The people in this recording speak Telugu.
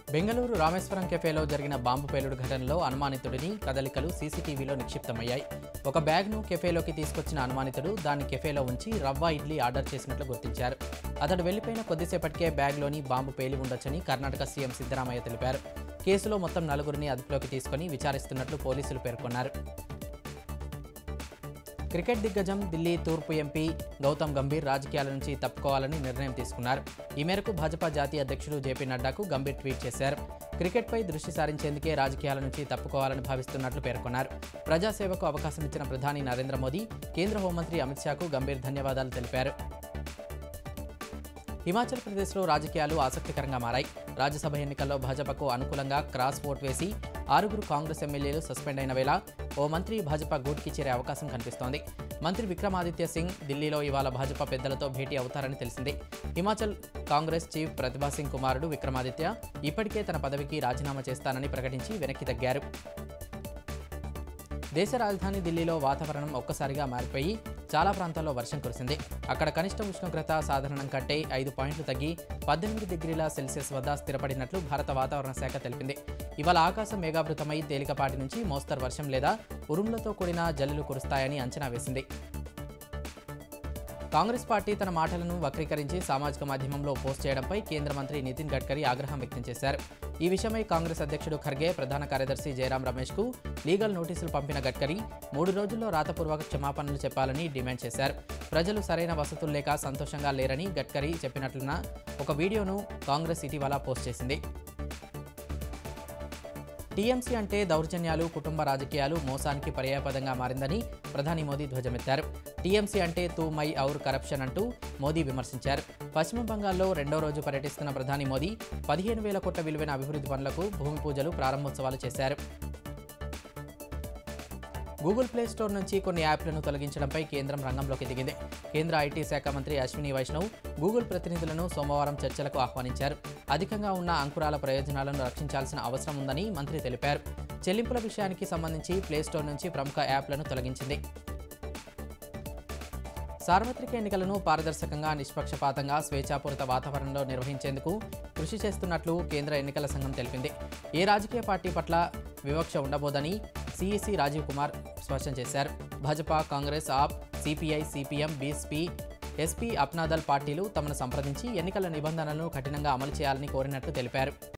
బెంగళూరు రామేశ్వరం కెఫేలో జరిగిన బాంబు పేలుడు ఘటనలో అనుమానితుడిని కదలికలు సీసీటీవీలో నిక్షిప్తమయ్యాయి ఒక బ్యాగ్ను కెఫేలోకి తీసుకొచ్చిన అనుమానితుడు దాన్ని కెఫేలో ఉంచి రవ్వ ఇడ్లీ ఆర్డర్ చేసినట్లు గుర్తించారు అతడు వెళ్లిపోయిన కొద్దిసేపటికే బ్యాగ్లోని బాంబు పేలి ఉండొచ్చని కర్ణాటక సీఎం సిద్ధరామయ్య తెలిపారు కేసులో మొత్తం నలుగురిని అదుపులోకి తీసుకుని విచారిస్తున్నట్లు పోలీసులు పేర్కొన్నారు క్రికెట్ దిగ్గజం ఢిల్లీ తూర్పు ఎంపీ గౌతమ్ గంభీర్ రాజకీయాల నుంచి తప్పుకోవాలని నిర్ణయం తీసుకున్నారు ఈ మేరకు భాజపా జాతీయ అధ్యక్షుడు జేపీ నడ్డాకు గంభీర్ ట్వీట్ చేశారు క్రికెట్పై దృష్టి సారించేందుకే రాజకీయాల నుంచి తప్పుకోవాలని భావిస్తున్నట్లు పేర్కొన్నారు ప్రజాసేవకు అవకాశం ఇచ్చిన ప్రధాని నరేంద్ర మోదీ కేంద్ర హోంమంత్రి అమిత్ షాకు గంభీర్ ధన్యవాదాలు తెలిపారు హిమాచల్ ప్రదేశ్లో రాజకీయాలు ఆసక్తికరంగా మారాయి రాజ్యసభ ఎన్నికల్లో భాజపాకు అనుకూలంగా క్రాస్ ఓట్ వేసి ఆరుగురు కాంగ్రెస్ ఎమ్మెల్యేలు సస్పెండ్ అయిన వేళ ఓ మంత్రి భాజపా గూటికి చేరే అవకాశం కనిపిస్తోంది మంత్రి విక్రమాదిత్య సింగ్ ఢిల్లీలో ఇవాళ భాజపా పెద్దలతో భేటీ అవుతారని తెలిసింది హిమాచల్ కాంగ్రెస్ చీఫ్ ప్రతిభా సింగ్ కుమారుడు విక్రమాదిత్య ఇప్పటికే తన పదవికి రాజీనామా చేస్తానని ప్రకటించి వెనక్కి తగ్గారు దేశ రాజధాని ఢిల్లీలో వాతావరణం ఒక్కసారిగా మారిపోయి చాలా ప్రాంతాల్లో వర్షం కురిసింది అక్కడ కనిష్ట ఉష్ణోగ్రత సాధారణం కంటే ఐదు పాయింట్లు తగ్గి పద్దెనిమిది డిగ్రీల సెల్సియస్ వద్ద స్థిరపడినట్లు భారత వాతావరణ శాఖ తెలిపింది ఇవాళ ఆకాశం మేఘావృతమై తేలికపాటి నుంచి మోస్తరు వర్షం లేదా ఉరుములతో కూడిన జల్లులు కురుస్తాయని అంచనా వేసింది కాంగ్రెస్ పార్టీ తన మాటలను వక్రీకరించి సామాజిక మాధ్యమంలో పోస్ట్ చేయడంపై కేంద్ర మంత్రి నితిన్ గడ్కరీ ఆగ్రహం వ్యక్తం చేశారు ఈ విషయమై కాంగ్రెస్ అధ్యక్షుడు ఖర్గే ప్రధాన కార్యదర్శి జయరాం రమేష్కు లీగల్ నోటీసులు పంపిన గడ్కరీ మూడు రోజుల్లో రాతపూర్వక క్షమాపణలు చెప్పాలని డిమాండ్ చేశారు ప్రజలు సరైన వసతులు లేక సంతోషంగా లేరని గడ్కరీ చెప్పినట్లున్న ఒక వీడియోను కాంగ్రెస్ ఇటీవల పోస్ట్ చేసింది టీఎంసీ అంటే దౌర్జన్యాలు కుటుంబ రాజకీయాలు మోసానికి పర్యాయపదంగా మారిందని ప్రధాని మోదీ ధ్వజమెత్తారు టీఎంసీ అంటే తూ మై ఔర్ కరప్షన్ అంటూ మోదీ విమర్శించారు పశ్చిమ బంగాల్లో రెండో రోజు పర్యటిస్తున్న ప్రధాని మోదీ పదిహేను వేల కోట్ల విలువైన అభివృద్ధి పనులకు భూమి పూజలు ప్రారంభోత్సవాలు చేశారు గూగుల్ ప్లే స్టోర్ నుంచి కొన్ని యాప్లను తొలగించడంపై కేంద్రం రంగంలోకి దిగింది కేంద్ర ఐటీ శాఖ మంత్రి అశ్విని వైష్ణవ్ గూగుల్ ప్రతినిధులను సోమవారం చర్చలకు ఆహ్వానించారు అధికంగా ఉన్న అంకురాల ప్రయోజనాలను రక్షించాల్సిన అవసరం ఉందని మంత్రి తెలిపారు చెల్లింపుల విషయానికి సంబంధించి ప్లే స్టోర్ నుంచి ప్రముఖ యాప్లను తొలగించింది సార్వత్రిక ఎన్నికలను పారదర్శకంగా నిష్పక్షపాతంగా స్వేచ్ఛాపూరిత వాతావరణంలో నిర్వహించేందుకు కృషి చేస్తున్నట్లు కేంద్ర ఎన్నికల సంఘం తెలిపింది ఏ రాజకీయ పార్టీ పట్ల వివక్ష ఉండబోదని సిఈసి రాజీవ్ కుమార్ స్పష్టం చేశారు Bhajapa Congress AAP CPI CPM BSP SP Apna Dal పార్టీలు తమను సంప్రదించి ఎన్నికల నిబంధనలను కఠినంగా అమలు చేయాలని కోరినట్లు తెలిపారు